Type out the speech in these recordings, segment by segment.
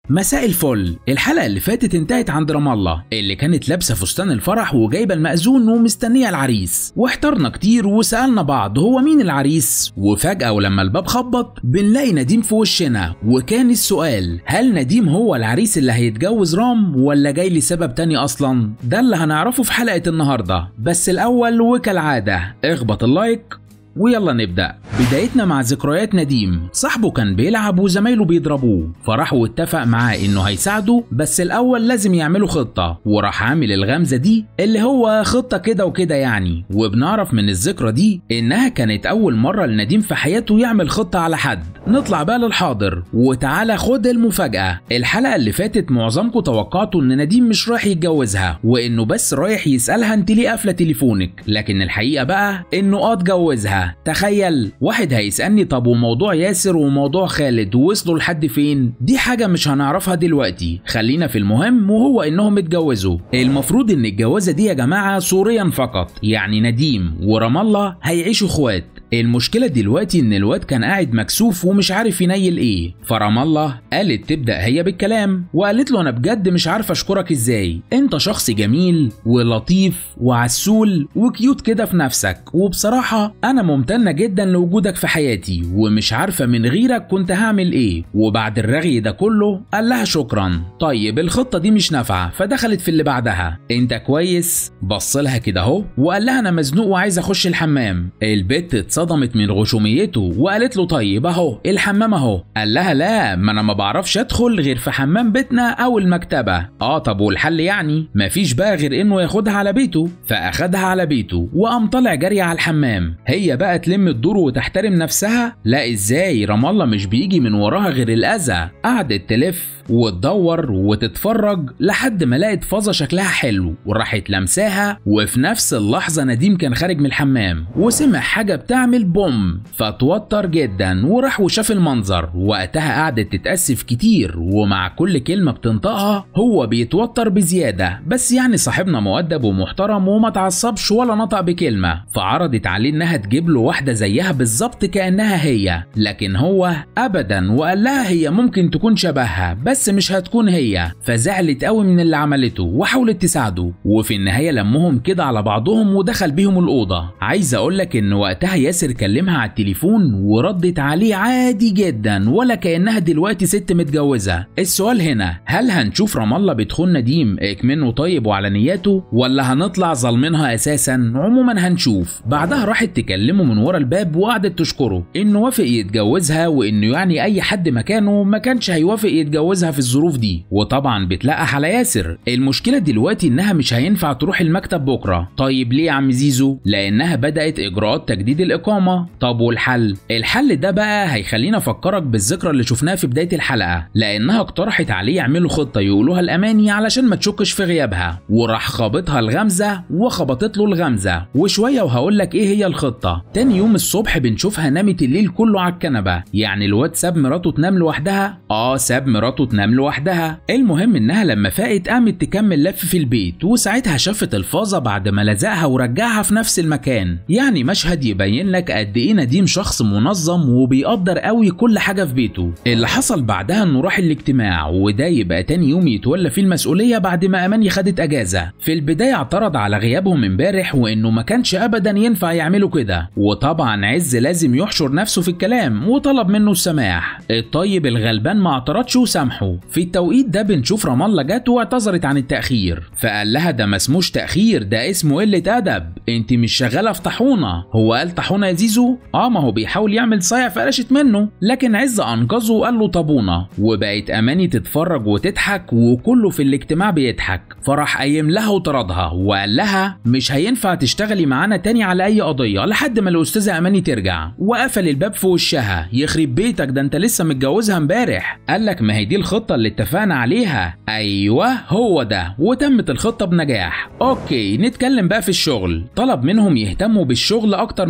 مساء الفل الحلقة اللي فاتت انتهت عند رام الله اللي كانت لابسة فستان الفرح وجايبة المأذون ومستنية العريس واحترنا كتير وسألنا بعض هو مين العريس وفجأة ولما الباب خبط بنلاقي نديم في وشنا وكان السؤال هل نديم هو العريس اللي هيتجوز رام ولا جاي لسبب تاني أصلا ده اللي هنعرفه في حلقة النهاردة بس الأول وكالعادة اخبط اللايك ويلا نبدأ بدايتنا مع ذكريات نديم صاحبه كان بيلعب وزمايله بيضربوه فراح واتفق معاه انه هيساعده بس الاول لازم يعملوا خطة وراح عامل الغمزة دي اللي هو خطة كده وكده يعني وبنعرف من الذكرى دي انها كانت اول مرة لنديم في حياته يعمل خطة على حد نطلع بقى للحاضر وتعالى خد المفاجأة الحلقة اللي فاتت معظمكم توقعتوا ان نديم مش رايح يتجوزها وانه بس رايح يسألها انت ليه قافلة تليفونك لكن الحقيقة بقى انه اه اتجوزها تخيل واحد هيسألني طب وموضوع ياسر وموضوع خالد وصلوا لحد فين دي حاجة مش هنعرفها دلوقتي خلينا في المهم وهو انهم اتجوزوا المفروض ان الجوازة دي يا جماعة صوريا فقط يعني نديم ورام الله هيعيشوا اخوات المشكلة دلوقتي إن الواد كان قاعد مكسوف ومش عارف ينيل إيه، فرام الله قالت تبدأ هي بالكلام، وقالت له أنا بجد مش عارف أشكرك إزاي، أنت شخص جميل ولطيف وعسول وكيوت كده في نفسك، وبصراحة أنا ممتنة جدا لوجودك في حياتي، ومش عارفة من غيرك كنت هعمل إيه، وبعد الرغي ده كله قال لها شكرا، طيب الخطة دي مش نافعة، فدخلت في اللي بعدها، أنت كويس؟ بص لها كده أهو، وقال لها أنا مزنوق وعايز أخش الحمام، البت اتصدمت من غشوميته وقالت له طيب اهو الحمام اهو قال لها لا ما انا ما بعرفش ادخل غير في حمام بيتنا او المكتبه اه طب والحل يعني مفيش بقى غير انه ياخدها على بيته فاخدها على بيته وقام طالع جري على الحمام هي بقى تلم الدور وتحترم نفسها لا ازاي رام الله مش بيجي من وراها غير الاذى قعدت تلف وتدور وتتفرج لحد ما لقت فازة شكلها حلو وراحت لمساها وفي نفس اللحظة نديم كان خارج من الحمام وسمع حاجة بتعمل بوم فتوتر جدا وراح وشاف المنظر وقتها قعدت تتأسف كتير ومع كل كلمة بتنطقها هو بيتوتر بزيادة بس يعني صاحبنا مؤدب ومحترم وما تعصبش ولا نطق بكلمة فعرضت عليه انها تجيب له واحدة زيها بالظبط كأنها هي لكن هو أبدا وقال لها هي ممكن تكون شبهها بس بس مش هتكون هي فزعلت قوي من اللي عملته وحاولت تساعده وفي النهايه لمهم كده على بعضهم ودخل بيهم الاوضه عايز اقول لك ان وقتها ياسر كلمها على التليفون وردت عليه عادي جدا ولا كانها دلوقتي ست متجوزه السؤال هنا هل هنشوف رام الله بتخون نديم اكمنه طيب وعلى نياته ولا هنطلع ظالمينها اساسا عموما هنشوف بعدها راحت تكلمه من ورا الباب وقعدت تشكره انه وافق يتجوزها وانه يعني اي حد مكانه ما كانش هيوافق يتجوزها في الظروف دي وطبعا بتلقح على ياسر المشكله دلوقتي انها مش هينفع تروح المكتب بكره طيب ليه يا عم زيزو لانها بدات اجراءات تجديد الاقامه طب والحل الحل ده بقى هيخلينا افكرك بالذكرى اللي شفناها في بدايه الحلقه لانها اقترحت عليه يعملوا خطه يقولوها الاماني علشان ما تشكش في غيابها وراح خابطها الغمزه وخبطت له الغمزه وشويه وهقول لك ايه هي الخطه تاني يوم الصبح بنشوفها نامت الليل كله على الكنبه يعني الواد ساب مراته تنام لوحدها اه ساب مراته تنام لوحدها المهم انها لما فاقت قامت تكمل لف في البيت وساعتها شافت الفازة بعد ما لزقها ورجعها في نفس المكان يعني مشهد يبين لك قد ايه نديم شخص منظم وبيقدر قوي كل حاجة في بيته اللي حصل بعدها انه راح الاجتماع وده يبقى تاني يوم يتولى فيه المسؤولية بعد ما اماني خدت اجازة في البداية اعترض على غيابهم امبارح وانه ما كانش ابدا ينفع يعملوا كده وطبعا عز لازم يحشر نفسه في الكلام وطلب منه السماح الطيب الغلبان ما اعترضش وسامحه في التوقيت ده بنشوف رام الله جت واعتذرت عن التأخير فقال لها ده ما اسموش تأخير ده اسمه قلة أدب انت مش شغالة في طاحونة هو قال طاحونة يا زيزو اه ما هو بيحاول يعمل صايع فقلشت منه لكن عز أنقذه وقال له طابونة وبقت أماني تتفرج وتضحك وكله في الاجتماع بيضحك فراح قايم لها وطردها وقال لها مش هينفع تشتغلي معانا تاني على أي قضية لحد ما الأستاذة أماني ترجع وقفل الباب في وشها يخرب بيتك ده انت لسه متجوزها امبارح قال لك ما هي دي الخطة اللي اتفقنا عليها ايوه هو ده وتمت الخطه بنجاح اوكي نتكلم بقى في الشغل طلب منهم يهتموا بالشغل اكتر من كده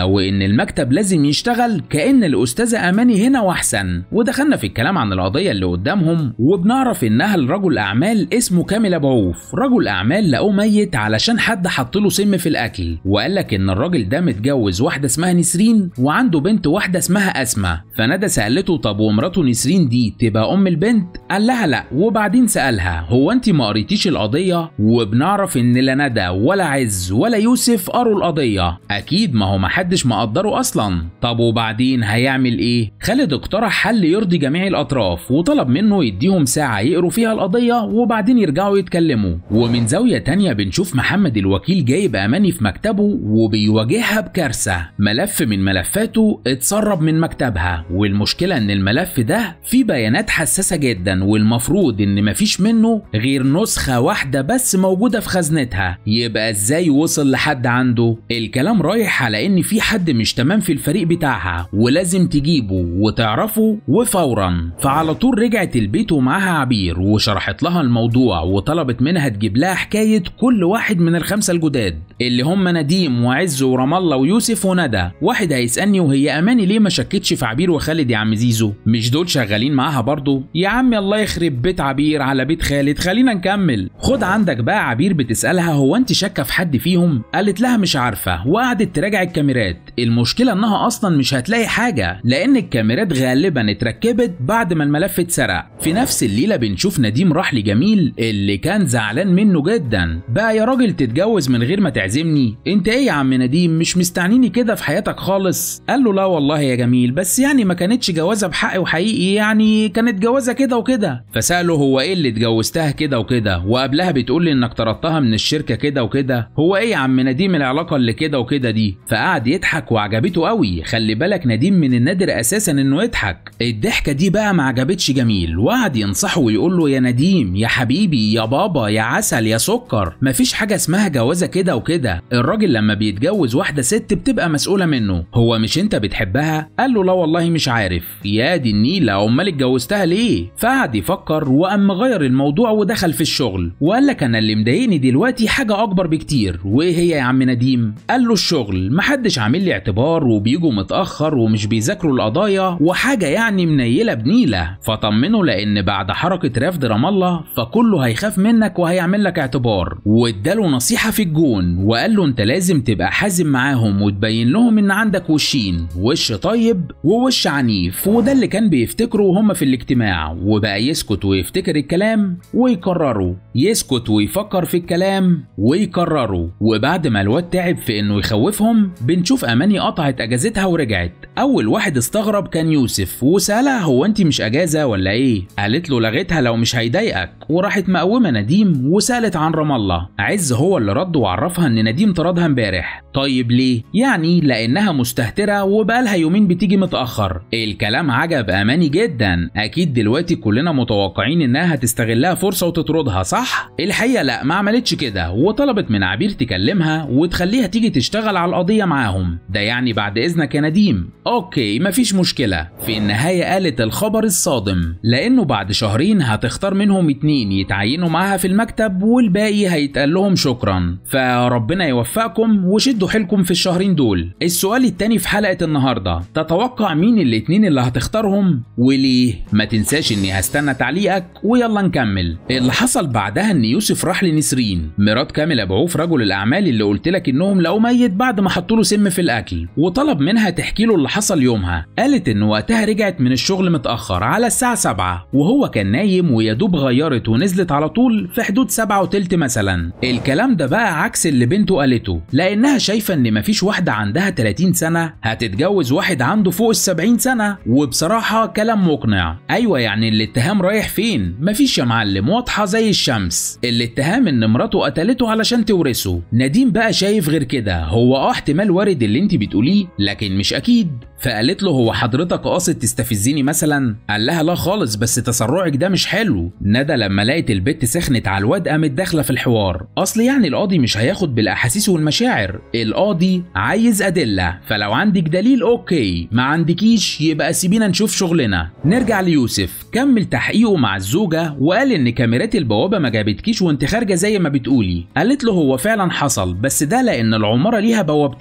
القضية وإن المكتب لازم يشتغل كأن الأستاذة أماني هنا وأحسن ودخلنا في الكلام عن القضية اللي قدامهم وبنعرف إنها لرجل أعمال اسمه كامل أبو عوف رجل أعمال لقوه ميت علشان حد حط له سم في الأكل وقال لك إن الراجل ده متجوز واحدة اسمها نسرين وعنده بنت واحدة اسمها أسمى فندى سألته طب ومراته نسرين دي تبقى أم البنت قال لها لا وبعدين سألها هو أنت ما قريتيش القضية وبنعرف إن لا ندى ولا عز ولا يوسف قروا القضية أكيد ما هو محدش مقدره أصلا طب وبعدين هيعمل إيه خالد اقترح حل يرضي جميع الأطراف وطلب منه يديهم ساعة يقروا فيها القضية وبعدين يرجعوا يتكلموا ومن زاوية تانية بنشوف محمد الوكيل جايب أماني في مكتبه وبيواجهها بكارثة ملف من ملفاته اتسرب من مكتبها والمشكلة إن الملف ده فيه بيانات حساسة جدا والمفروض إن مفيش منه غير نسخة واحدة بس موجودة في خزنتها يبقى إزاي وصل لحد عنده الكلام رايح على إن في حد مش تمام في الفريق بتاعها ولازم تجيبه وتعرفه وفورا فعلى طول رجعت البيت ومعاها عبير وشرحت لها الموضوع وطلبت منها تجيب لها حكاية كل واحد من الخمسة الجداد اللي هم نديم وعز ورام الله ويوسف وندى واحد هيسألني وهي أماني ليه ما شكتش في عبير وخالد يا عم زيزو مش دول شغالين معاها برضه يا عم الله يخرب بيت عبير على بيت خالد خلينا نكمل خد عندك بقى عبير بتسألها هو انت شاكة في حد فيهم قالت لها مش عارفة وقعدت تراجع الكاميرات المشكلة انها اصلا مش هتلاقي حاجة لان الكاميرات غالبا اتركبت بعد ما الملف اتسرق في نفس الليلة بنشوف نديم راح لجميل اللي كان زعلان منه جدا بقى يا راجل تتجوز من غير ما تعزمني انت ايه يا عم نديم مش مستعنيني كده في حياتك خالص قال له لا والله يا جميل بس يعني ما كانتش جوازة بحق وحقيقي يعني كانت جوازة كده وكده فسأله هو ايه اللي اتجوزتها كده وكده وقبلها بتقول لي انك طردتها من الشركة كده وكده هو ايه يا عم نديم العلاقة اللي كده وكده دي فقعد يضحك وعجبته قوي خلي بالك نديم من النادر اساسا انه يضحك الضحكة دي بقى ما عجبتش جميل وقعد ينصحه ويقول له يا نديم يا حبيبي يا بابا يا عسل يا سكر مفيش حاجة اسمها جوازة كده وكده الراجل لما بيتجوز واحدة ست بتبقى مسؤولة منه هو مش انت بتحبها قال له لا والله مش عارف يا دي النيلة امال اتجوزتها ليه فقعد يفكر وقام غير الموضوع ودخل في الشغل وقال لك انا اللي مضايقني دلوقتي حاجة اكبر بكتير وايه هي يا عم نديم قال له الشغل محدش عامل لي اعتبار وبيجوا متأخر ومش بيذاكروا القضايا وحاجة يعني منيلة بنيلة فطمنه لان بعد حركة رفض رام الله فكله هيخاف منك وهيعمل لك اعتبار واداله نصيحة في الجون وقال له انت لازم تبقى حازم معاهم وتبين لهم ان عندك وشين وش طيب ووش عنيف وده اللي كان بيفتكره وهم في الاجتماع وبقى يسكت ويفتكر الكلام ويكرره يسكت ويفكر في الكلام ويكرره وبعد ما الواد تعب في انه يخوفهم بنشوف اماني قطعت اجازتها ورجعت اول واحد استغرب كان يوسف وسالها هو انت مش اجازه ولا ايه قالت له لغيتها لو مش هيضايقك وراحت مقومه نديم وسالت عن رام الله عز هو اللي رد وعرفها ان نديم طردها امبارح طيب ليه يعني لانها مستهتره وبقالها يومين بتيجي متاخر الكلام عجب اماني جدا اكيد دلوقتي كلنا متوقعين انها هتستغلها فرصه وتطردها صح الحقيقه لا ما عملتش كده وطلبت من عبير تكلمها وتخليها تيجي تشتغل على القضيه معاهم ده يعني بعد اذنك يا نديم اوكي مفيش مشكله في النهايه قالت الخبر الصادم لانه بعد شهرين هتختار منهم اتنين يتعينوا معاها في المكتب والباقي هيتقال لهم شكرا فربنا يوفقكم وشدوا حيلكم في الشهرين دول السؤال التاني في حلقه النهارده تتوقع مين الاتنين اللي هتختارهم وليه ما تنساش اني هستنى تعليقك ويلا نكمل اللي حصل بعدها ان يوسف راح لنسرين مرات كامل ابو عوف رجل الاعمال اللي قلت لك انهم لقوا ميت بعد ما حطوا له سم في الاكل وطلب منها تحكي له اللي حصل يومها قالت ان وقتها رجعت من الشغل متاخر على الساعه 7 وهو كان نايم ويا دوب غيرت ونزلت على طول في حدود 7 وتلت مثلا الكلام ده بقى عكس اللي بنته قالته لانها شايفه ان مفيش واحده عندها 30 سنه هتتجوز واحد عنده فوق ال 70 سنه وبصراحه كلام مقنع ايوه يعني الاتهام رايح فين مفيش يا معلم واضحه زي الشمس الاتهام ان مراته قتلته علشان تورثه نديم بقى شايف غير كده هو اه احتمال وارد اللي انت بتقوليه لكن مش اكيد فقالت له هو حضرتك قاصد تستفزني مثلا قال لها لا خالص بس تسرعك ده مش حلو ندى لما لقت البت سخنت على الواد قامت داخله في الحوار اصل يعني القاضي مش هياخد بالاحاسيس والمشاعر القاضي عايز ادله فلو عندك دليل اوكي ما عندكيش يبقى سيبينا نشوف شغلنا نرجع ليوسف كمل تحقيقه مع الزوجه وقال ان كاميرات البوابه ما جابتكيش وانت خارجه زي ما بتقولي قالت له هو فعلا حصل بس ده لان العماره ليها بوابتين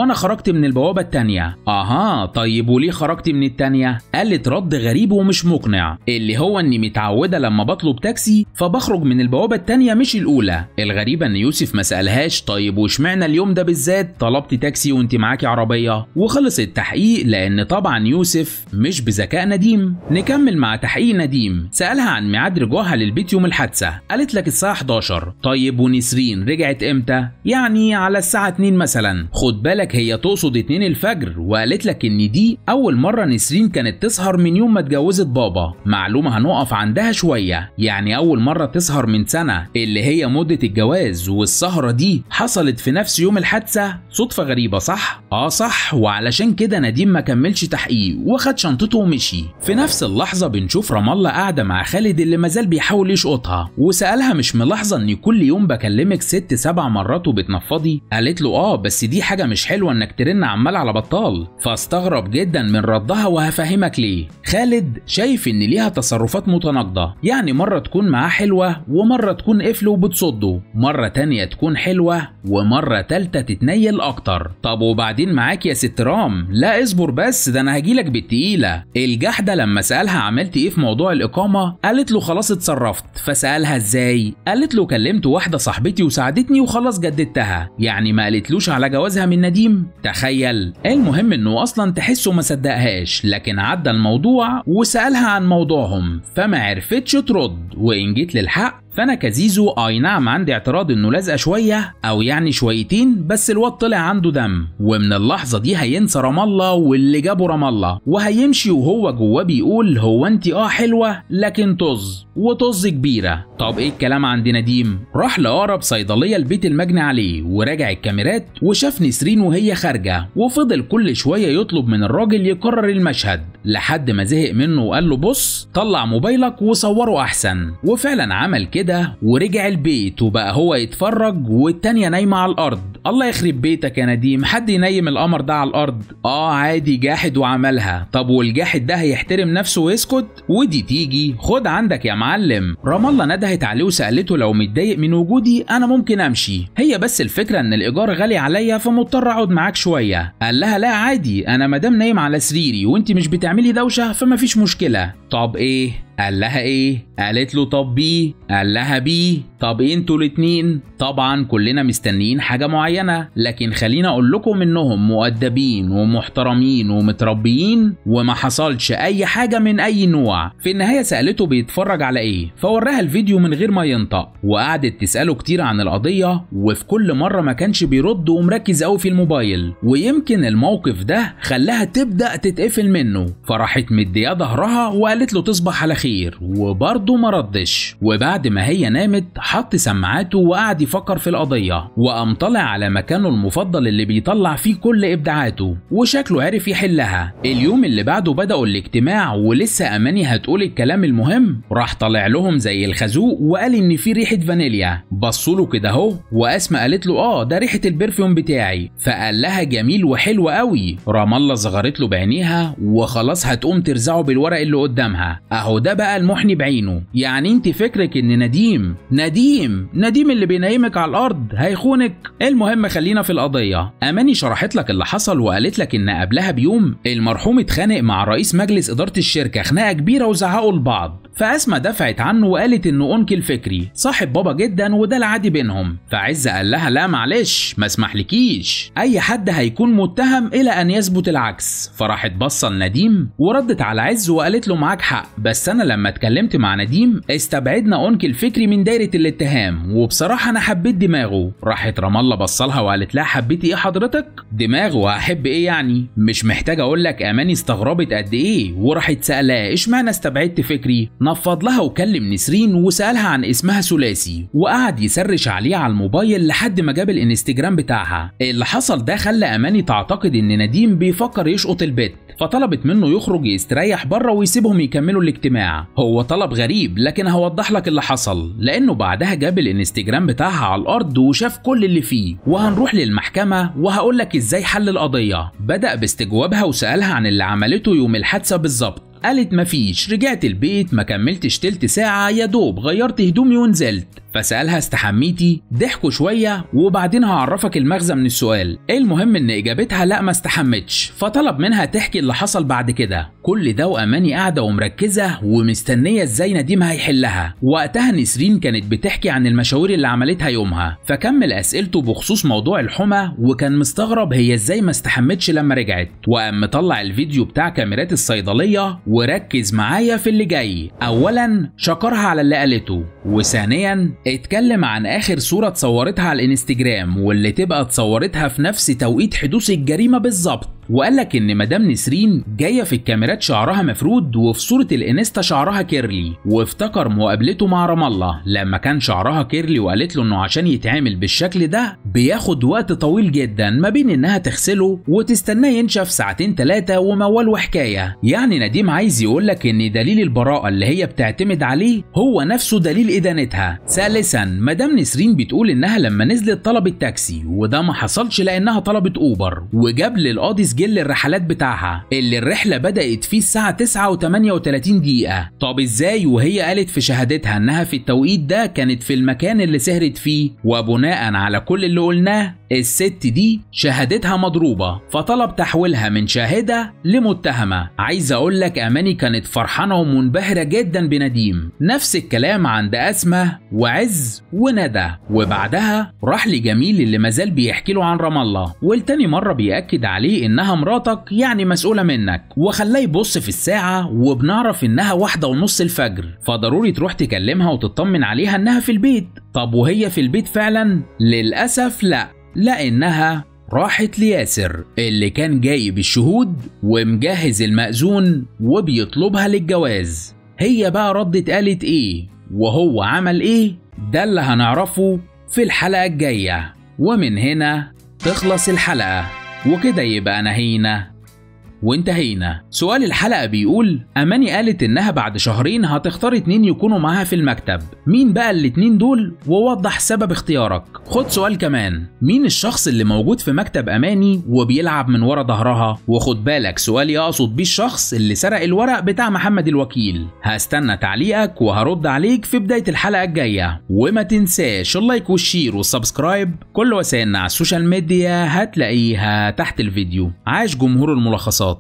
وانا خرجت من البوابة التانية اها طيب وليه خرجت من التانية قالت رد غريب ومش مقنع اللي هو اني متعودة لما بطلب تاكسي فبخرج من البوابة التانية مش الاولى الغريبة ان يوسف ما سألهاش طيب واشمعنى اليوم ده بالذات طلبت تاكسي وانت معاكي عربية وخلص التحقيق لان طبعا يوسف مش بذكاء نديم نكمل مع تحقيق نديم سألها عن ميعاد رجوعها للبيت يوم الحادثة قالت لك الساعة 11 طيب ونسرين رجعت امتى يعني على الساعة 2 مثلا خد بالك هي تقصد 2 الفجر وقالت لك ان دي اول مرة نسرين كانت تسهر من يوم ما اتجوزت بابا معلومة هنقف عندها شوية يعني اول مرة تسهر من سنة اللي هي مدة الجواز والسهرة دي حصلت في نفس يوم الحادثة صدفة غريبة صح؟ اه صح وعلشان كده نديم ما كملش تحقيق وخد شنطته ومشي في نفس اللحظة بنشوف رام الله قاعدة مع خالد اللي مازال بيحاول يشقطها وسألها مش ملاحظة اني كل يوم بكلمك ست سبع مرات وبتنفضي قالت له اه بس دي حاجة مش حلوة انك ترن عمال على بطال فاستغرب جدا من ردها وهفهمك ليه خالد شايف ان ليها تصرفات متناقضة يعني مرة تكون معاه حلوة ومرة تكون قفل وبتصده مرة تانية تكون حلوة ومرة تالتة تتنيل اكتر طب وبعدين معاك يا ست رام لا اصبر بس ده انا هجيلك بالتقيلة الجحدة لما سألها عملت ايه في موضوع الاقامة قالت له خلاص اتصرفت فسألها ازاي قالت له كلمت واحدة صاحبتي وساعدتني وخلاص جددتها يعني ما قالتلوش على جوازها من نديم تخيل المهم انه اصلا تحسه ما صدقهاش لكن عدى الموضوع وسألها عن موضوعهم فما عرفتش ترد وان جيت للحق فانا كزيزو اي نعم عندي اعتراض انه لازقه شويه او يعني شويتين بس الواد طلع عنده دم ومن اللحظه دي هينسى رام الله واللي جابه رام الله وهيمشي وهو جواه بيقول هو انت اه حلوه لكن طز وطز كبيره طب ايه الكلام عند نديم راح لاقرب صيدليه البيت المجني عليه وراجع الكاميرات وشاف نسرين وهي خارجه وفضل كل شويه يطلب من الراجل يكرر المشهد لحد ما زهق منه وقال له بص طلع موبايلك وصوره احسن وفعلا عمل كده كده ورجع البيت وبقى هو يتفرج والتانية نايمة على الأرض الله يخرب بيتك يا نديم حد ينيم القمر ده على الأرض آه عادي جاحد وعملها طب والجاحد ده هيحترم نفسه ويسكت ودي تيجي خد عندك يا معلم رام الله ندهت عليه وسألته لو متضايق من وجودي أنا ممكن أمشي هي بس الفكرة إن الإيجار غالي عليا فمضطر أقعد معاك شوية قال لها لا عادي أنا مادام نايم على سريري وأنت مش بتعملي دوشة فمفيش مشكلة طب إيه قال لها ايه قالت له طب بي قال لها بي طب إيه انتوا الاتنين طبعا كلنا مستنيين حاجه معينه لكن خلينا اقول لكم انهم مؤدبين ومحترمين ومتربيين وما حصلش اي حاجه من اي نوع في النهايه سالته بيتفرج على ايه فوراها الفيديو من غير ما ينطق وقعدت تساله كتير عن القضيه وفي كل مره ما كانش بيرد ومركز قوي في الموبايل ويمكن الموقف ده خلاها تبدا تتقفل منه فراحت مديه ظهرها وقالت له تصبح على خير وبرضه ما ردش وبعد ما هي نامت حط سماعاته وقعد يفكر في القضيه وقام طالع على مكانه المفضل اللي بيطلع فيه كل ابداعاته وشكله عرف يحلها اليوم اللي بعده بدأوا الاجتماع ولسه اماني هتقول الكلام المهم راح طالع لهم زي الخازوق وقال ان في ريحه فانيليا بصوا له كده اهو واسماء قالت له اه ده ريحه البرفيوم بتاعي فقال لها جميل وحلو قوي رام الله صغرت له بعينيها وخلاص هتقوم ترزعه بالورق اللي قدامها اهو ده بقى المحني بعينه يعني انت فكرك ان نديم نديم نديم اللي بينيمك على الارض هيخونك المهم خلينا في القضيه اماني شرحت لك اللي حصل وقالت لك ان قبلها بيوم المرحوم اتخانق مع رئيس مجلس اداره الشركه خناقه كبيره وزعقوا لبعض فأسمى دفعت عنه وقالت إنه أنكل فكري صاحب بابا جدا وده العادي بينهم فعز قال لها لا معلش ما اسمحلكيش أي حد هيكون متهم إلى أن يثبت العكس فراحت بصة لنديم وردت على عز وقالت له معاك حق بس أنا لما اتكلمت مع نديم استبعدنا أنكل فكري من دايرة الاتهام وبصراحة أنا حبيت دماغه راحت رام الله بصلها وقالت لها حبيتي إيه حضرتك دماغه هحب إيه يعني مش محتاج أقول لك أماني استغربت قد إيه وراحت سألاه إشمعنى استبعدت فكري نفض لها وكلم نسرين وسألها عن اسمها ثلاثي وقعد يسرش عليها على الموبايل لحد ما جاب الانستجرام بتاعها اللي حصل ده خلى اماني تعتقد ان نديم بيفكر يشقط البت فطلبت منه يخرج يستريح بره ويسيبهم يكملوا الاجتماع هو طلب غريب لكن هوضح لك اللي حصل لانه بعدها جاب الانستجرام بتاعها على الارض وشاف كل اللي فيه وهنروح للمحكمه وهقول لك ازاي حل القضيه بدا باستجوابها وسالها عن اللي عملته يوم الحادثه بالظبط قالت مفيش رجعت البيت ما كملتش تلت ساعة يا دوب غيرت هدومي ونزلت فسألها استحميتي ضحكوا شوية وبعدين هعرفك المغزى من السؤال المهم ان اجابتها لا ما استحمتش فطلب منها تحكي اللي حصل بعد كده كل ده واماني قاعدة ومركزة ومستنية ازاي نديم هيحلها وقتها نسرين كانت بتحكي عن المشاوير اللي عملتها يومها فكمل اسئلته بخصوص موضوع الحمى وكان مستغرب هي ازاي ما استحمتش لما رجعت وقام مطلع الفيديو بتاع كاميرات الصيدلية وركز معايا في اللي جاي اولا شكرها على اللي قالته وثانيا اتكلم عن اخر صورة اتصورتها على الانستجرام واللي تبقى اتصورتها في نفس توقيت حدوث الجريمة بالظبط وقال لك ان مدام نسرين جايه في الكاميرات شعرها مفرود وفي صوره الانستا شعرها كيرلي وافتكر مقابلته مع رام الله لما كان شعرها كيرلي وقالت له انه عشان يتعامل بالشكل ده بياخد وقت طويل جدا ما بين انها تغسله وتستناه ينشف ساعتين ثلاثه وموال وحكايه يعني نديم عايز يقول لك ان دليل البراءه اللي هي بتعتمد عليه هو نفسه دليل ادانتها ثالثا مدام نسرين بتقول انها لما نزلت طلبت تاكسي وده ما حصلش لانها طلبت اوبر وجاب للقاضي سجل الرحلات بتاعها اللي الرحله بدات فيه الساعه 9 و38 دقيقه طب ازاي وهي قالت في شهادتها انها في التوقيت ده كانت في المكان اللي سهرت فيه وبناء على كل اللي قلناه الست دي شهادتها مضروبة فطلب تحويلها من شاهدة لمتهمة عايز اقول لك اماني كانت فرحانة ومنبهرة جدا بنديم نفس الكلام عند اسمة وعز وندى وبعدها راح لجميل اللي مازال بيحكي له عن رام الله والتاني مرة بيأكد عليه انها مراتك يعني مسؤولة منك وخلاه يبص في الساعة وبنعرف انها واحدة ونص الفجر فضروري تروح تكلمها وتطمن عليها انها في البيت طب وهي في البيت فعلا للأسف لا لأنها راحت لياسر اللي كان جايب الشهود ومجهز المأذون وبيطلبها للجواز هي بقى ردت قالت ايه وهو عمل ايه ده اللي هنعرفه في الحلقة الجاية ومن هنا تخلص الحلقة وكده يبقى نهينا وانتهينا سؤال الحلقة بيقول أماني قالت إنها بعد شهرين هتختار اتنين يكونوا معاها في المكتب مين بقى الاتنين دول ووضح سبب اختيارك خد سؤال كمان مين الشخص اللي موجود في مكتب أماني وبيلعب من ورا ظهرها وخد بالك سؤالي أقصد بيه الشخص اللي سرق الورق بتاع محمد الوكيل هستنى تعليقك وهرد عليك في بداية الحلقة الجاية وما تنساش اللايك والشير والسبسكرايب كل وسائلنا على السوشيال ميديا هتلاقيها تحت الفيديو عاش جمهور الملخصات